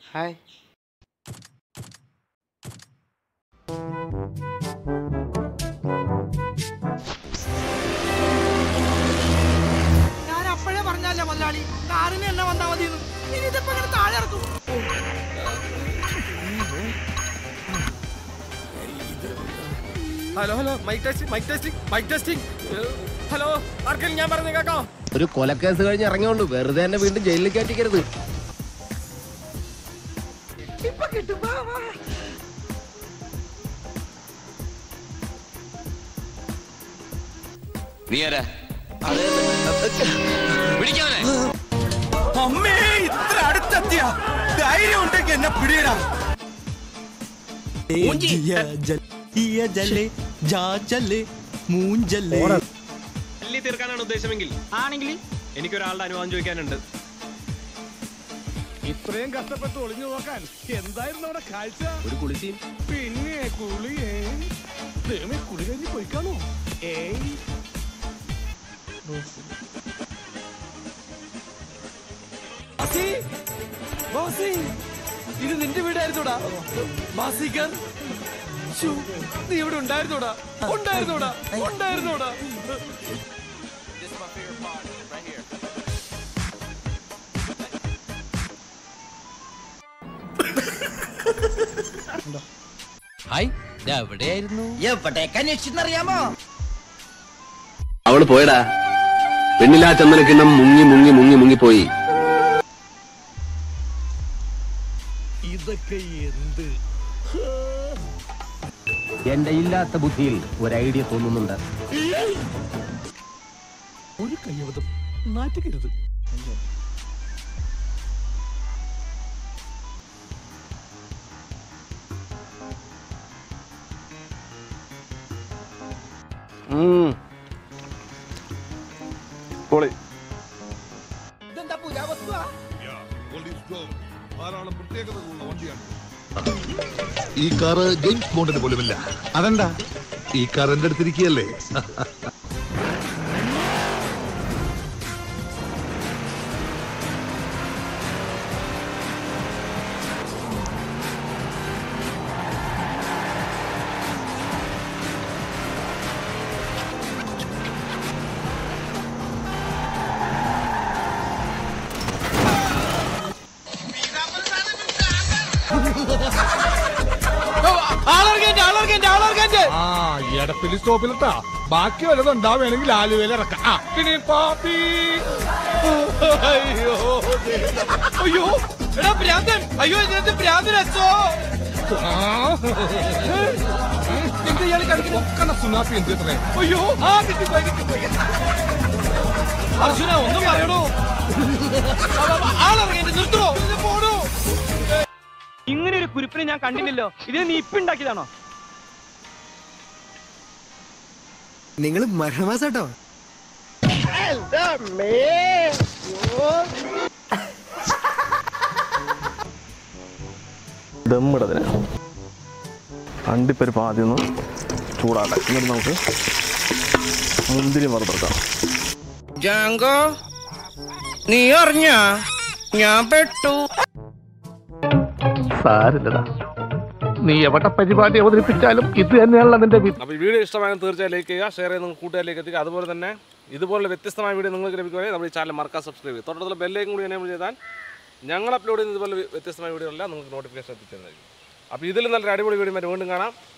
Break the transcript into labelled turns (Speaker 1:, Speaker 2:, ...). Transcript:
Speaker 1: Hi
Speaker 2: ഞാൻ അപ്പോഴേ പറഞ്ഞല്ലേ മലയാളി കാറിന് എന്നെ വന്നാ മതി ഇനി ഇതിപ്പോ ഇങ്ങനെ താഴെ ഇറക്കും
Speaker 3: hello hello mic testing mic testing mic testing hello ആർക്കെങ്കിലും ഞാൻ പറഞ്ഞു കേൾക്കാം
Speaker 4: ഒരു കൊലക്കേസ് കഴിഞ്ഞ് ഇറങ്ങിയോണ്ട് വെറുതെ എന്നെ വീണ്ടും ജയിലിൽ കയറ്റിക്കരുത്
Speaker 2: ഇപ്പൊ കിട്ടും വാ, വാ.
Speaker 5: നീ ആരാ പിടിക്കാവനെ
Speaker 3: അമ്മേ ഇത്ര അടുത്തെത്തിയ ധൈര്യം ഉണ്ടെങ്കിൽ എന്നെ പിടിയടാ
Speaker 6: തല്ലി തീർക്കാനാണ് ഉദ്ദേശമെങ്കിൽ ആണെങ്കിൽ എനിക്കൊരാളുടെ അനുവാദം ചോദിക്കാനുണ്ട്
Speaker 3: ഇത്രയും കഷ്ടപ്പെട്ട് ഒളിഞ്ഞു നോക്കാൻ എന്തായിരുന്നു അവിടെ കാഴ്ച
Speaker 4: ഒരു കുളിസീൻ
Speaker 3: പിന്നെ കുളിയേ ദൈവമേ കുളി കഴിഞ്ഞ് പോയിക്കാണോ ഏയ്
Speaker 1: ഇത് നിന്റെ വീടായിരുന്നോടാ മാസിക്കർ ശ്ശോ, നീ ഇവിടെ ഉണ്ടായിരുന്നോടാ ഉണ്ടായിരുന്നോടാ ഉണ്ടായിരുന്നോടാ
Speaker 4: ഹായ് എവിടെയായിരുന്നു
Speaker 2: എവിടേക്ക് അന്വേഷിച്ചെന്നറിയാമോ
Speaker 5: അവള് പോയടാ പെണ്ണിലാ ചന്ദനക്കിണ്ണം മുങ്ങി മുങ്ങി മുങ്ങി മുങ്ങിപ്പോയി
Speaker 3: ഇതൊക്കെ എന്ത്
Speaker 4: എന്റെ ഇല്ലാത്ത ബുദ്ധിയിൽ ഒരു ഐഡിയ തോന്നുന്നുണ്ട്
Speaker 3: ഒരു കയ്യബദ്ധം നാറ്റുകരുത്
Speaker 7: പൊളി
Speaker 2: ഇതെന്താ പുരാവസ്തുവാ
Speaker 8: ഈ കാറ് ജെയിംസ് ബോണ്ടിന് പോലുമില്ല അതെന്താ ഈ കാർ എന്റെ അടുത്തിരിക്കുകയല്ലേ
Speaker 3: ആ എടപ്പിലി സ്റ്റോപ്പിലിട്ടാ ബാക്കി വല്ലതും ഉണ്ടാവുകയാണെങ്കിൽ ആലുവയിൽ ഇറക്കാം ആ പിന്നെ പാപ്പി അയ്യോ
Speaker 1: അയ്യോ എടാ ഭ്രാന്തൻ അയ്യോ ഇതിനകത്ത് ഭ്രാന്തൻ അച്ചോ
Speaker 3: എന്ത് ഇയാൾ കളിക്കുന്ന സുനാപ്പി എന്ത് ഇത്രേ
Speaker 1: അയ്യോ ആ കിട്ടിപ്പോയി കിട്ടിപ്പോയി അർജുന ഒന്നും പറയണോ ആളിറങ്ങി നിർത്തണോ ഇത് പോണോ
Speaker 6: ഇങ്ങനെ ഒരു കുരിപ്പിനെ ഞാൻ കണ്ടില്ലല്ലോ ഇതിന് നീ ഇപ്പിണ്ടാക്കിയതാണോ
Speaker 2: നിങ്ങൾ മരണമാസാട്ടോ
Speaker 7: ദമ്മിടതിന് അണ്ടിപ്പരിപ്പ് ആദ്യം ഒന്ന് ചൂടാട്ടെ എന്നിട്ട് നമുക്ക് മുന്തിരി വറുത്തെടുക്കാം
Speaker 2: ജാങ്കോ നീ അറിഞ്ഞ ഞാൻ പെട്ടു
Speaker 3: സാരില്ലടാ നീ എവിടെ പരിപാടി അവതരിപ്പിച്ചാലും ഇത് തന്നെയാണല്ലോ നിന്റെ വിധി
Speaker 9: അപ്പോൾ ഈ വീഡിയോ ഇഷ്ടമായാലും തീർച്ചയായും ലൈക്ക് ചെയ്യുക ഷെയർ ചെയ്ത് നിങ്ങൾക്ക് കൂട്ടുകാരിലേക്ക് എത്തിക്കുക അതുപോലെ തന്നെ ഇതുപോലുള്ള വ്യത്യസ്തമായ വീഡിയോ നിങ്ങൾക്ക് ലഭിക്കുകയാണെങ്കിൽ നമ്മുടെ ഈ ചാനൽ മറക്കാൻ സബ്സ്ക്രൈബ് ചെയ്യുക തൊട്ടടുത്തുള്ള ബെല്ലേക്കും കൂടി എനേബിൾ ചെയ്താൽ ഞങ്ങൾ അപ്ലോഡ് ചെയ്യുന്ന ഇതുപോലെ വ്യത്യസ്തമായ വീഡിയോ എല്ലാം നിങ്ങൾക്ക് നോട്ടിഫിക്കേഷൻ എത്തിച്ചതായിരിക്കും അപ്പോൾ ഇതിൽ നല്ലൊരു അടിപൊളി വീഡിയോ വീണ്ടും കാണാം